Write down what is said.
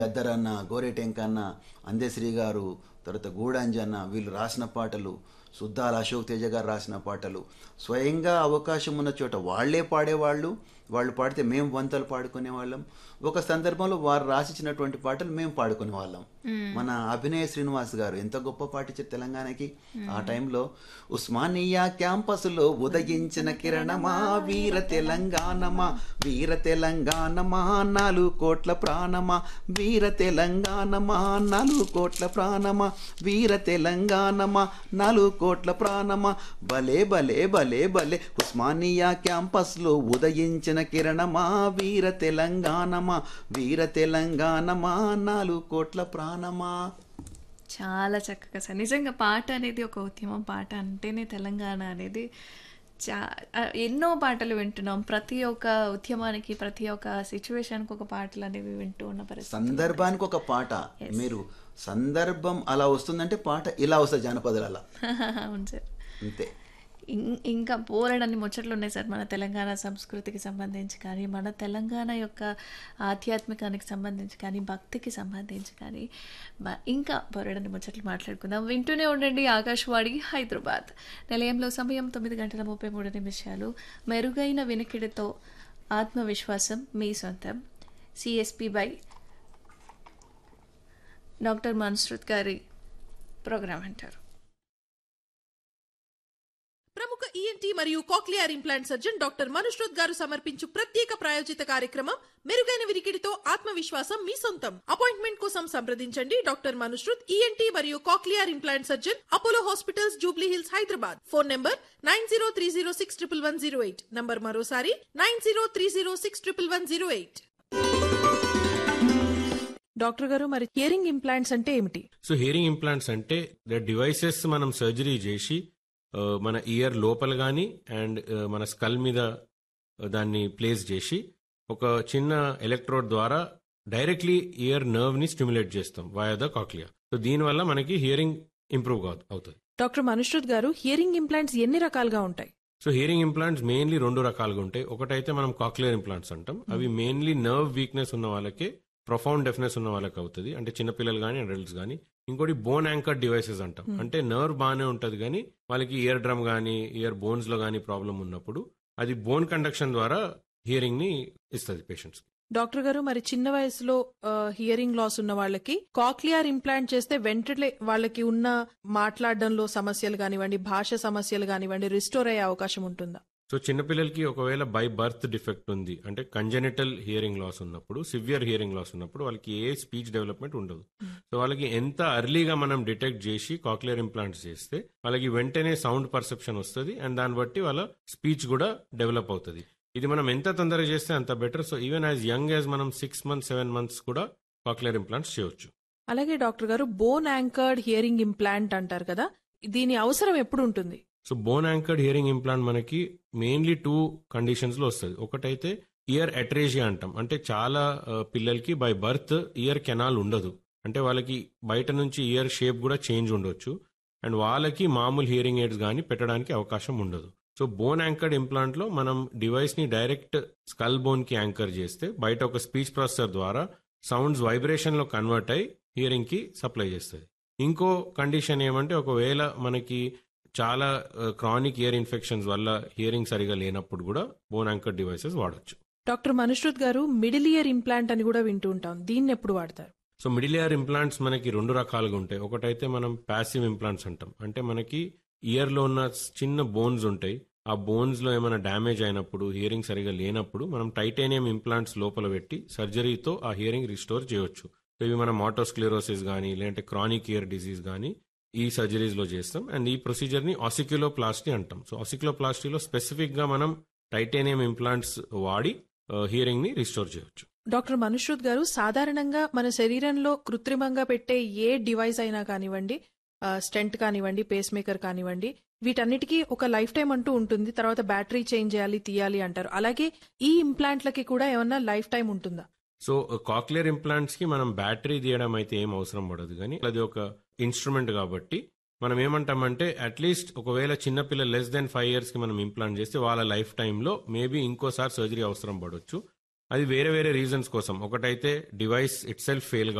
గద్దరన్న గోరేటెంకన్న అందశ్రీ గారు తర్వాత గూడాంజన్న వీళ్ళు రాసిన పాటలు సుద్దాల అశోక్ తేజ గారు రాసిన పాటలు స్వయంగా అవకాశం ఉన్న చోట వాళ్లే పాడేవాళ్ళు వాళ్ళు పాడితే మేము వంతలు పాడుకునే వాళ్ళం ఒక సందర్భంలో వారు రాసిచ్చినటువంటి పాటలు మేము పాడుకునే వాళ్ళం మన అభినయ శ్రీనివాస్ గారు ఎంత గొప్ప పాటించారు తెలంగాణకి ఆ టైంలో ఉస్మానియా క్యాంపస్లో ఉదయించిన కిరణమా వీర తెలంగాణమా వీర తెలంగాణమా నాలుగు కోట్ల ప్రాణమా వీర తెలంగాణమా నాలుగు కోట్ల ప్రాణమా వీర తెలంగాణమా నాలుగు కోట్ల ప్రాణమా భలే భలే భలే భలే ఉస్మానియా క్యాంపస్లో ఉదయించిన కిరణమా వీర తెలంగాణమా వీర తెలంగాణమా నాలుగు కోట్ల ప్రాణమా చాలా చక్కగా సార్ నిజంగా పాట అనేది ఒక ఉద్యమం పాట అంటేనే తెలంగాణ అనేది చా ఆ, ఎన్నో పాటలు వింటున్నాం ప్రతి ఒక్క ఉద్యమానికి ప్రతి ఒక్క సిచ్యువేషన్కి ఒక పాటలు అనేవి వింటూ ఉన్న పరిస్థితి సందర్భానికి ఒక పాట మీరు సందర్భం అలా వస్తుందంటే పాట ఇలా వస్తుంది జానపదాలు అలా అవును సార్ అంతే ఇం- ఇంకా పోరాడన్ని ముచ్చట్లు ఉన్నాయి సార్ మన తెలంగాణ సంస్కృతికి సంబంధించి కానీ మన తెలంగాణ యొక్క ఆధ్యాత్మికానికి సంబంధించి కానీ భక్తికి సంబంధించి కానీ మ- ఇంకా పోరాడన్ని ముచ్చట్లు మాట్లాడుకుందాం వింటూనే ఉండండి ఆకాశవాణి హైదరాబాద్ నిలయంలో సమయం తొమ్మిది గంటల ముప్పై మూడు నిమిషాలు మెరుగైన వినికిడితో ఆత్మవిశ్వాసం మీ సొంతం సిఎస్పి బై డాక్టర్ మన్సృత్ గారి ప్రోగ్రామ్ అంటారు ప్రముఖ ఈఎన్టీ మరియు cochlear implant surgeon doctor Manushrut గారు సమర్పించు ప్రత్యేక ప్రాయోజిత కార్యక్రమం మెరుగైన విరికిడితో ఆత్మవిశ్వాసం మీ సొంతం అపాయింట్మెంట్ కోసం సంప్రదించండి డాక్టర్ మనుష్రుత్ ఈఎన్టీ మరియు cochlear implant surgeon Apollo hospitals Jubilee Hills Hyderabad phone number nine zero three zero six triple one zero eight number మరోసారి nine zero three zero six triple one zero eight doctor గారు మరి hearing implants అంటే ఏమిటి so hearing implants అంటే devices మనం surgery చేసి ఆ, మన ఇయర్ లోపల కానీ అండ్ మన స్కల్ మీద ఆ, దాన్ని ప్లేస్ చేసి ఒక చిన్న ఎలక్ట్రోడ్ ద్వారా డైరెక్ట్లీ ఇయర్ నర్వ్ ని స్టిమ్యులేట్ చేస్తాం వయా ద కాక్లియా సో దీనివల్ల మనకి హియరింగ్ ఇంప్రూవ్ అవుతుంది డాక్టర్ మనుష్రుత్ గారు హియరింగ్ ఇంప్లాంట్స్ ఎన్ని రకాలుగా ఉంటాయి సో హియరింగ్ ఇంప్లాంట్స్ మెయిన్లీ రెండు రకాలుగా ఉంటాయి ఒకటైతే మనం కాక్లియర్ ఇంప్లాంట్స్ అంటాం అవి మెయిన్లీ నర్వ్ వీక్నెస్ ఉన్న వాళ్ళకే ప్రొఫౌండ్ డెఫ్నెస్ ఉన్న వాళ్ళకి అవుతుంది అంటే చిన్నపిల్లలు కానీ అడల్ట్స్ కానీ ఇంకోటి బోన్ యాంకర్ డివైసెస్ అంటాం అంటే నర్వ్ బాగానే ఉంటుంది కానీ వాళ్ళకి ఇయర్ డ్రమ్ కానీ ఇయర్ బోన్స్ లో కానీ ప్రాబ్లం ఉన్నప్పుడు అది బోన్ కండక్షన్ ద్వారా హియరింగ్ ని ఇస్తుంది పేషెంట్స్ డాక్టర్ గారు మరి చిన్న వయసులో హియరింగ్ లాస్ ఉన్న వాళ్ళకి కాక్లియర్ ఇంప్లాంట్ చేస్తే వెంటనే వాళ్ళకి ఉన్న మాట్లాడడంలో సమస్యలు కానివ్వండి భాష సమస్యలు కానివ్వండి రిస్టోర్ అయ్యే అవకాశం ఉంటుందా సో చిన్నపిల్లలకి ఒకవేళ బై బర్త్ డిఫెక్ట్ ఉంది అంటే కంజెనిటల్ హియరింగ్ లాస్ ఉన్నప్పుడు సివియర్ హియరింగ్ లాస్ ఉన్నప్పుడు వాళ్ళకి ఏ స్పీచ్ డెవలప్మెంట్ ఉండదు సో వాళ్ళకి ఎంత అర్లీగా మనం డిటెక్ట్ చేసి కాక్లియర్ ఇంప్లాంట్స్ చేస్తే వాళ్ళకి వెంటనే సౌండ్ పర్సెప్షన్ వస్తుంది అండ్ దాన్ని బట్టి వాళ్ళ స్పీచ్ కూడా డెవలప్ అవుతుంది ఇది మనం ఎంత తొందరగా చేస్తే అంత better so even as young as మనం సిక్స్ మంత్స్ సెవెన్ మంత్స్ కూడా కాక్లియర్ ఇంప్లాంట్స్ చేయొచ్చు అలాగే డాక్టర్ గారు బోన్ యాంకర్డ్ హియరింగ్ ఇంప్లాంట్ అంటారు కదా దీని అవసరం ఎప్పుడు ఉంటుంది so bone anchored hearing implant మనకి మెయిన్లీ టూ కండిషన్స్ లో వస్తుంది ఒకటైతే ఇయర్ అట్రేజియా అంటాం అంటే చాలా ఆ, పిల్లలకి బై బర్త్ ఇయర్ కెనాల్ ఉండదు అంటే వాళ్ళకి బయట నుంచి ఇయర్ షేప్ కూడా చేంజ్ ఉండొచ్చు అండ్ వాళ్ళకి మామూలు హియరింగ్ ఎయిడ్స్ కానీ పెట్టడానికి అవకాశం ఉండదు సో బోన్ యాంకర్డ్ ఇంప్లాంట్ లో మనం డివైస్ ని డైరెక్ట్ స్కల్ బోన్ కి యాంకర్ చేస్తే బయట ఒక స్పీచ్ ప్రాసెసర్ ద్వారా సౌండ్స్ వైబ్రేషన్ లో కన్వర్ట్ అయి హియరింగ్ కి సప్లై చేస్తుంది ఇంకో కండిషన్ ఏమంటే ఒకవేళ మనకి చాలా క్రానిక్ ఇయర్ ఇన్ఫెక్షన్స్ వల్ల హియరింగ్ సరిగా లేనప్పుడు కూడా బోన్ యాంకర్ డివైసెస్ వాడొచ్చు డాక్టర్ మనుష్రుత్ గారు మిడిల్ ఇయర్ ఇంప్లాంట్ అని కూడా వింటూ ఉంటాం దీన్ని ఎప్పుడు వాడతారు సో మిడిల్ ఇయర్ ఇంప్లాంట్స్ మనకి రెండు రకాలుగా ఉంటాయి ఒకటైతే మనం ప్యాసివ్ ఇంప్లాంట్స్ అంటాం అంటే మనకి ఇయర్ లో ఉన్న చిన్న బోన్స్ ఉంటాయి ఆ బోన్స్ లో ఏమైనా డ్యామేజ్ అయినప్పుడు హియరింగ్ సరిగా లేనప్పుడు మనం టైటానియం ఇంప్లాంట్స్ లోపల పెట్టి సర్జరీతో ఆ హియరింగ్ రిస్టోర్ చేయొచ్చు సో ఇవి మనం ఆటోస్క్లెరోసిస్ కానీ లేదంటే క్రానిక్ ఇయర్ డిసీజ్ కానీ ఈ సర్జరీస్ లో చేస్తాం అండ్ ఈ ప్రొసీజర్ ని ఆసిక్యులోప్లాస్టీ అంటాం సో ఆసిక్యులోప్లాస్టీలో స్పెసిఫిక్ గా మనం టైటానియం ఇంప్లాంట్స్ వాడి హియరింగ్ ని రిస్టోర్ చేయొచ్చు డాక్టర్ మనుష్రుత్ గారు సాధారణంగా మన శరీరంలో కృత్రిమంగా పెట్టే ఏ డివైస్ అయినా కానివ్వండి స్టెంట్ కానివ్వండి పేస్ మేకర్ కానివ్వండి వీటన్నిటికీ ఒక లైఫ్ టైం అంటూ ఉంటుంది తర్వాత బ్యాటరీ చేంజ్ చేయాలి తీయాలి అంటారు అలాగే ఈ ఇంప్లాంట్లకి కూడా ఏమన్నా లైఫ్ టైం ఉంటుందా సో కాక్లియర్ ఇంప్లాంట్స్ కి మనం బ్యాటరీ తీయడం అయితే ఏం అవసరం పడదు కానీ అది ఒక ఇన్స్ట్రుమెంట్ కాబట్టి మనం ఏమంటామంటే అట్లీస్ట్ ఒకవేళ చిన్నపిల్ల లెస్ దెన్ ఫైవ్ ఇయర్స్ కి మనం ఇంప్లాంట్ చేస్తే వాళ్ళ లైఫ్ టైంలో మేబీ ఇంకోసారి సర్జరీ అవసరం పడవచ్చు అది వేరే వేరే రీజన్స్ కోసం ఒకటైతే డివైస్ ఇట్ సెల్ఫ్ ఫెయిల్